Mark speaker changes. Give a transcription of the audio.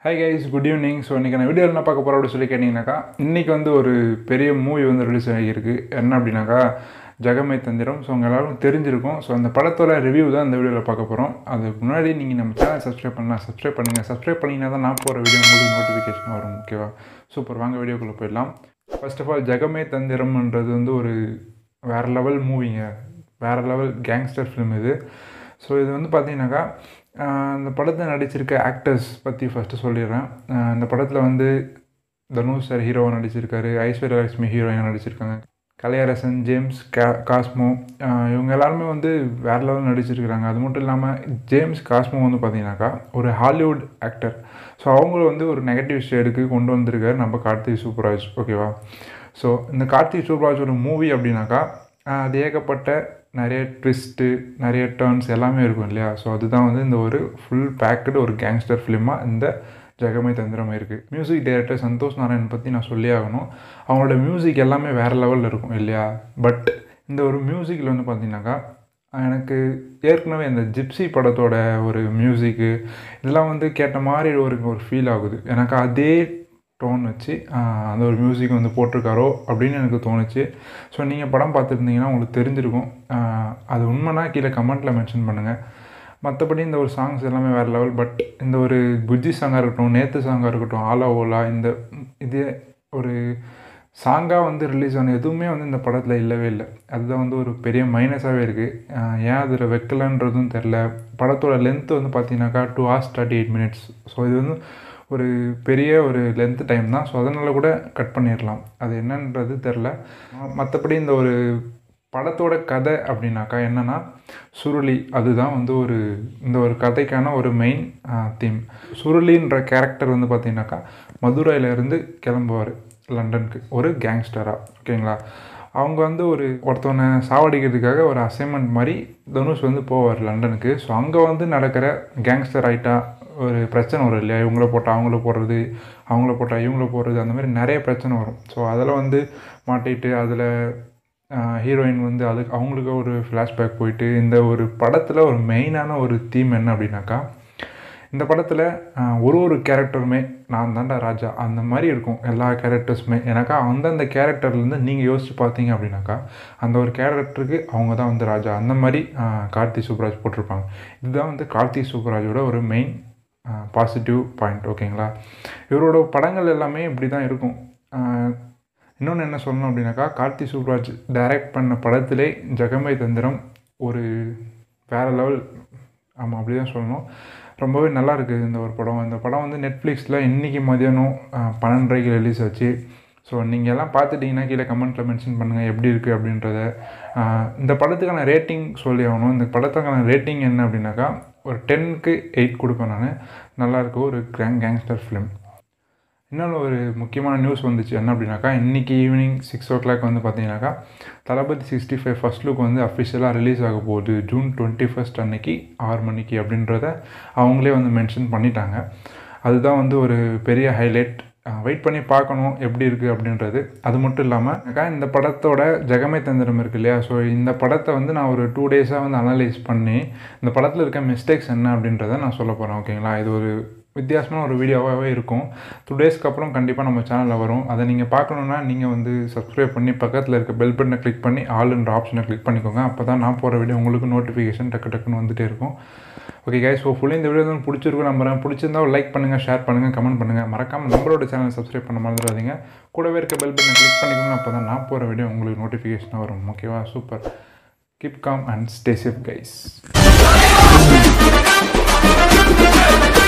Speaker 1: high guys good evening so இன்றைக்கி நான் video என்ன பார்க்க போகிறோம் அப்படின்னு சொல்லி கேட்டிங்கனாக்கா இன்றைக்கி வந்து ஒரு பெரிய மூவி வந்து ரிலீஸ் ஆகியிருக்கு என்ன அப்படின்னாக்கா ஜெகமே தந்திரம் ஸோ உங்கள் எல்லாரும் தெரிஞ்சிருக்கும் ஸோ அந்த படத்தோட ரிவ்யூ தான் இந்த வீடியோவில் பார்க்க போகிறோம் அதுக்கு முன்னாடி நீங்கள் நம்ம சேனல் சப்ஸ்கிரைப் பண்ணலாம் சப்ஸ்கிரைப் பண்ணுங்கள் சப்ஸ்கிரைப் பண்ணிங்கன்னா தான் நான் போகிற வீடியோ உங்களுக்கு நோட்டிஃபிகேஷன் வரும் ஓகேவா சூப்பர் வாங்க வீடியோக்குள்ளே போயிடலாம் ஃபர்ஸ்ட் ஆஃப் ஆல் ஜெகமே தந்திரம்ன்றது வந்து ஒரு வேறு லெவல் மூவிங்க வேறு லெவல் கேங்ஸ்டர் ஃபிலிம் இது ஸோ இது வந்து பார்த்தீங்கன்னாக்கா ஆஹ் இந்த படத்தில் நடிச்சிருக்க ஆக்டர்ஸ் பற்றி ஃபஸ்ட்டு சொல்லிடுறேன் ஆஹ் இந்த படத்தில் வந்து தனுஷ் சார் ஹீரோவாக நடிச்சிருக்காரு ஐஸ்வர்யா லட்சுமி ஹீரோயினாக நடிச்சிருக்காங்க கலையரசன் ஜேம்ஸ் கா காஸ்மோ ஆஹ் இவங்க எல்லாருமே வந்து வேறு லெவல் நடிச்சிருக்கிறாங்க அது மட்டும் இல்லாமல் ஜேம்ஸ் காஸ்மோ வந்து பார்த்தீங்கன்னாக்கா ஒரு ஹாலிவுட் ஆக்டர் ஸோ அவங்களும் வந்து ஒரு நெகட்டிவ் ஷேடுக்கு கொண்டு வந்திருக்காரு நம்ம கார்த்திக் சூப்பராஜ் ஓகேவா ஸோ இந்த கார்த்திக் சூப்பராஜ் ஒரு மூவி அப்படின்னாக்கா ஆஹ் அது ஏகப்பட்ட நிறைய ட்விஸ்ட்டு நிறைய டேர்ன்ஸ் எல்லாமே இருக்கும் இல்லையா ஸோ அதுதான் வந்து இந்த ஒரு ஃபுல் பேக்கடு ஒரு கேங்ஸ்டர் ஃபிலிமாக இந்த ஜெகமே தந்திரம் இருக்குது மியூசிக் டைரக்டர் சந்தோஷ் நாராயண் பற்றி நான் சொல்லி ஆகணும் அவங்களோட மியூசிக் எல்லாமே வேறு லெவலில் இருக்கும் இல்லையா பட் இந்த ஒரு மியூசிக்கில் வந்து பார்த்தீங்கன்னாக்கா எனக்கு ஏற்கனவே இந்த ஜிப்சி படத்தோட ஒரு மியூசிக்கு இதெல்லாம் வந்து கேட்ட மாதிரி ஒரு ஒரு ஃபீல் ஆகுது எனக்கு அதே டோன் வச்சு ஆஹ், அந்த ஒரு மியூசிக் வந்து போட்டிருக்காரோ அப்படின்னு எனக்கு தோணுச்சு ஸோ நீங்கள் படம் பார்த்துருந்தீங்கன்னா உங்களுக்கு தெரிஞ்சிருக்கும் ஆஹ், அது உண்மைனா கீழே கமெண்ட்டில் மென்ஷன் பண்ணுங்கள் மற்றபடி இந்த ஒரு சாங்ஸ் எல்லாமே வேறு லெவல் பட் இந்த ஒரு புஜ்ஜி சாங்காக இருக்கட்டும் நேத்து சாங்காக இருக்கட்டும் ஆலா ஓலா இந்த இது ஒரு சாங்காக வந்து ரிலீஸ் ஆன எதுவுமே வந்து இந்த படத்தில் இல்லவே இல்லை அதுதான் வந்து ஒரு பெரிய மைனஸாகவே இருக்குது ஏன் அதில் வைக்கலன்றதும் தெரில படத்தோட லென்த் வந்து பார்த்தீங்கன்னாக்கா two hours thirty eight minutes so இது வந்து ஒரு பெரிய ஒரு லென்த் டைம் தான் ஸோ அதனால் கூட கட் பண்ணிடலாம் அது என்னன்றது தெரில மற்றபடி இந்த ஒரு படத்தோட கதை அப்படின்னாக்கா என்னென்னா சுருளி அதுதான் வந்து ஒரு இந்த ஒரு கதைக்கான ஒரு மெயின் தீம் சுருளின்ற கேரக்டர் வந்து பார்த்தீங்கன்னாக்கா மதுரையிலேருந்து கிளம்புவார் லண்டனுக்கு ஒரு கேங்ஸ்டராக ஓகேங்களா அவங்க வந்து ஒரு ஒருத்தவனை சாவடிக்கிறதுக்காக ஒரு அசைன்மெண்ட் மாதிரி தனுஷ் வந்து போவார் லண்டனுக்கு ஸோ அங்கே வந்து நடக்கிற கேங்ஸ்டர் ஆகிட்டா ஒரு பிரச்சனை வரும் இல்லையா இவங்கள போட்டால் அவங்கள போடுறது அவங்கள போட்டால் இவங்கள போடுறது அந்த மாதிரி நிறைய பிரச்சனை வரும் ஸோ அதில் வந்து மாட்டிட்டு அதில் ஹீரோயின் வந்து அதுக்கு அவங்களுக்கு ஒரு ஃப்ளாஷ்பேக் போயிட்டு இந்த ஒரு படத்தில் ஒரு மெயினான ஒரு தீம் என்ன அப்படின்னாக்கா இந்த படத்தில் ஒரு ஒரு கேரக்டருமே நான் தான்டா ராஜா அந்த மாதிரி இருக்கும் எல்லா கேரக்டர்ஸுமே எனக்கா அந்தந்த கேரக்டர்லேருந்து நீங்கள் யோசிச்சு பார்த்தீங்க அப்படின்னாக்கா அந்த ஒரு கேரக்டருக்கு அவங்க தான் வந்து ராஜா அந்த மாதிரி ஆஹ், கார்த்தி சூப்பராஜ் போட்டிருப்பாங்க இதுதான் வந்து கார்த்தி சூப்பராஜோட ஒரு மெயின் பாசிட்டிவ் பாயிண்ட் ஓகேங்களா இவரோட படங்கள் எல்லாமே இப்படி தான் இருக்கும் இன்னொன்று என்ன சொல்லணும் அப்படின்னாக்கா கார்த்தி சூப்பராஜ் டைரக்ட் பண்ண படத்திலே ஜெகமே தந்திரம் ஒரு வேறு லெவல் ஆமாம் அப்படி தான் சொல்லணும் ரொம்பவே நல்லா இருக்குது இந்த ஒரு படம் இந்த படம் வந்து நெட்ஃப்ளிக்ஸில் இன்றைக்கி மதியானம் ஆஹ், பன்னெண்டரைக்கு ரிலீஸ் ஆச்சு ஸோ நீங்கள் எல்லாம் பார்த்துட்டிங்கன்னா கீழே கமெண்ட்டில் மென்ஷன் பண்ணுங்கள் எப்படி இருக்குது அப்படின்றத ஆஹ், இந்த படத்துக்கான ரேட்டிங் சொல்லி ஆகணும் இந்த படத்துக்கான ரேட்டிங் என்ன அப்படின்னாக்கா ஒரு டென்னுக்கு எயிட் கொடுப்பேன் நான் நல்லாயிருக்கு ஒரு கேங் கேங்ஸ்டர் ஃபிலிம் இன்னொன்று ஒரு முக்கியமான நியூஸ் வந்துச்சு என்ன அப்படின்னாக்கா இன்றைக்கி ஈவினிங் சிக்ஸ் ஓ கிளாக் வந்து பார்த்தீங்கன்னாக்கா Thalapathy sixty five first look வந்து அஃபிஷியலாக ரிலீஸ் ஆக போகுது ஜூன் டுவெண்ட்டி ஃபஸ்ட் அன்னைக்கு ஆறு மணிக்கு அப்படின்றத அவங்களே வந்து மென்ஷன் பண்ணிட்டாங்க அதுதான் வந்து ஒரு பெரிய ஹைலைட் வெயிட் பண்ணி பார்க்கணும் எப்படி இருக்குது அப்படின்றது அது மட்டும் இல்லாமல் இந்த படத்தோட ஜெகமே தந்திரம் இருக்கு இல்லையா ஸோ இந்த படத்தை வந்து நான் ஒரு டூ டேஸாக வந்து அனலைஸ் பண்ணி இந்த படத்தில் இருக்க மிஸ்டேக்ஸ் என்ன அப்படின்றத நான் சொல்ல போகிறேன் ஓகேங்களா இது ஒரு வித்தியாசமான ஒரு வீடியோவாகவே இருக்கும் டூ டேஸ்க்கு அப்புறம் கண்டிப்பாக நம்ம சேனலில் வரும் அதை நீங்கள் பார்க்கணுன்னா நீங்கள் வந்து சப்ஸ்கிரைப் பண்ணி பக்கத்தில் இருக்க பெல் பட்டனை கிளிக் பண்ணி ஆல்ன்ற ஆப்ஷனை கிளிக் பண்ணிக்கோங்க அப்போ தான் நான் போகிற வீடியோ உங்களுக்கு நோட்டிஃபிகேஷன் டக்கு டக்குன்னு வந்துட்டே இருக்கும் ஓகே கைஸ் ஸோ ஃபுல்லி இந்த வீடியோ வந்து பிடிச்சிருக்கும் நம்புறேன் பிடிச்சிருந்தா லைக் பண்ணுங்கள் ஷேர் பண்ணுங்கள் கமெண்ட் பண்ணுங்கள் மறக்காமல் நம்மளோட சேனல் சப்ஸ்கிரைப் பண்ண மறந்துடாதீங்க கூடவே இருக்க பெல் பட்டனை கிளிக் பண்ணிக்கோங்க அப்போ தான் நான் போகிற வீடியோ உங்களுக்கு நோட்டிஃபிகேஷனாக வரும் ஓகேவா super keep calm and stay safe guys